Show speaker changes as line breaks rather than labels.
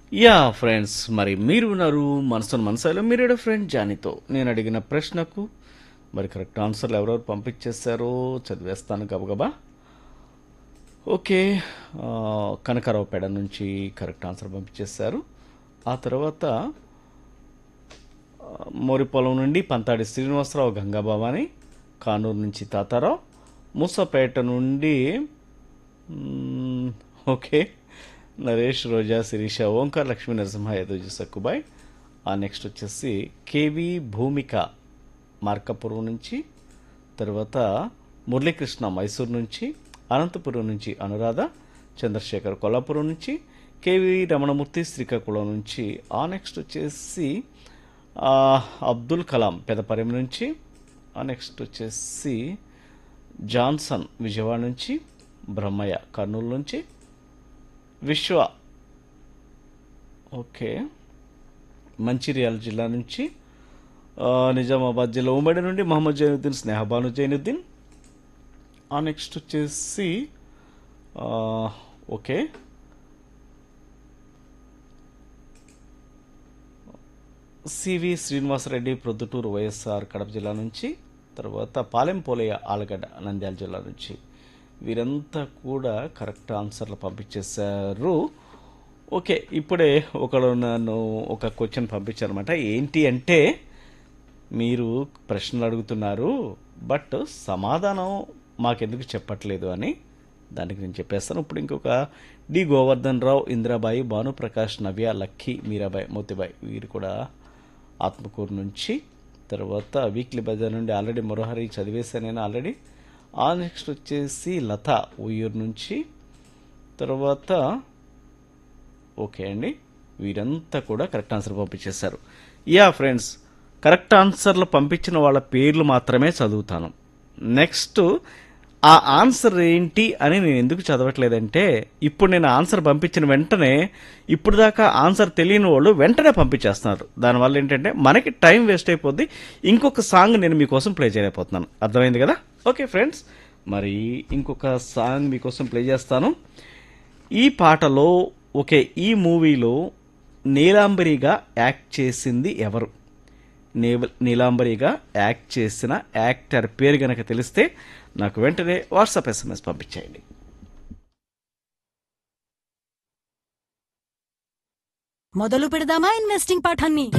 yeah friends మరి మీరు ఉన్నారు మనసును మనసులో మీరు ఫ్రెండ్ జానీతో నేను అడిగిన ప్రశ్నకు మరి కరెక్ట్ ఆన్సర్లు ఎవరెవరు పంపించేశారో చదివేస్తాను గబగబా ఓకే ఆ, కనకారావుపేట నుంచి కరెక్ట్ ఆన్సర్ పంపించేశారు ఆ తర్వాత ఆ, మోరిపొలం నుండి పంతాడి శ్రీనివాసరావు గంగాబాబాని కానూరు నుంచి తాతారావు మూసపేట నుండి మ్మ్, ఓకే నరేష్ రోజా శిరీష ఓంకార్ లక్ష్మీ నరసింహ యదోజీ సక్కుబాయ్ ఆ నెక్స్ట్ వచ్చేసి కేవి భూమిక మార్కపురం నుంచి తర్వాత మురళీకృష్ణ మైసూర్ నుంచి అనంతపురం నుంచి అనురాధ చంద్రశేఖర్ కొల్లాపురం నుంచి కేవి రమణమూర్తి శ్రీకాకుళం నుంచి ఆ నెక్స్ట్ వచ్చేసి ఆ, అబ్దుల్ కలాం పెదపరిమి నుంచి ఆ నెక్స్ట్ వచ్చేసి జాన్సన్ విజయవాడ నుంచి బ్రహ్మయ్య కర్నూలు నుంచి విశ్వ ఓకే మంచిర్యాల జిల్లా నుంచి ఆ, నిజామాబాద్ జిల్లా ఉమ్మడి నుండి మహమ్మద్ జైనుద్దీన్ స్నేహబాను జైనుద్దీన్ ఆ నెక్స్ట్ వచ్చేసి ఆ, okay CV Srinivasa Reddy Proddatur YSR Kadapa జిల్లా నుంచి తర్వాత పాలెం పోలయ్య ఆలగడ్డ నంద్యాల జిల్లా నుంచి వీరంతా కూడా కరెక్ట్ ఆన్సర్లు పంపించేశారు ఓకే ఇప్పుడే ఒకడు నన్ను ఒక క్వశ్చన్ పంపించారనమాట ఏంటి అంటే మీరు ప్రశ్నలు అడుగుతున్నారు బట్ సమాధానం మాకెందుకు చెప్పట్లేదు అని దానికి నేను చెప్పేస్తాను ఇప్పుడు ఇంకొక డి గోవర్ధన్ రావు ఇందిరాబాయి భానుప్రకాష్ నవ్య లక్కీ మీరాబాయి మోతిబాయి వీరు కూడా ఆత్మకూరు నుంచి తర్వాత వీక్లీ బజార్ నుండి ఆల్రెడీ మురహరి చదివేశాను నేను ఆల్రెడీ ఆ నెక్స్ట్ వచ్చేసి లత ఉయ్యూరు నుంచి తర్వాత ఓకే అండి వీరంతా కూడా కరెక్ట్ ఆన్సర్ పంపించేశారు యా ఫ్రెండ్స్ కరెక్ట్ ఆన్సర్లు పంపించిన వాళ్ళ పేర్లు మాత్రమే చదువుతాను నెక్స్ట్ ఆ ఆన్సర్ ఏంటి అని నేను ఎందుకు చదవట్లేదంటే ఇప్పుడు నేను ఆన్సర్ పంపించిన వెంటనే ఇప్పుడు దాకా ఆన్సర్ తెలియని వాళ్ళు వెంటనే పంపించేస్తున్నారు దానివల్ల ఏంటంటే మనకి టైం వేస్ట్ అయిపోద్ది ఇంకొక సాంగ్ నేను మీకోసం ప్లే చేయలేకపోతున్నాను అర్థమైంది కదా ఓకే ఫ్రెండ్స్ మరి ఇంకొక సాంగ్ మీకోసం ప్లే చేస్తాను ఈ పాటలో ఓకే ఈ మూవీలో నీలాంబరిగా యాక్ట్ చేసింది ఎవరు నీ- నీలాంబరిగా యాక్ట్ చేసిన యాక్టర్ పేరు గనక తెలిస్తే నాకు వెంటనే వాట్సాప్ ఎస్ఎంఎస్ పంపించేయండి
మొదలు పెడదామా ఇన్వెస్టింగ్ పాఠాన్ని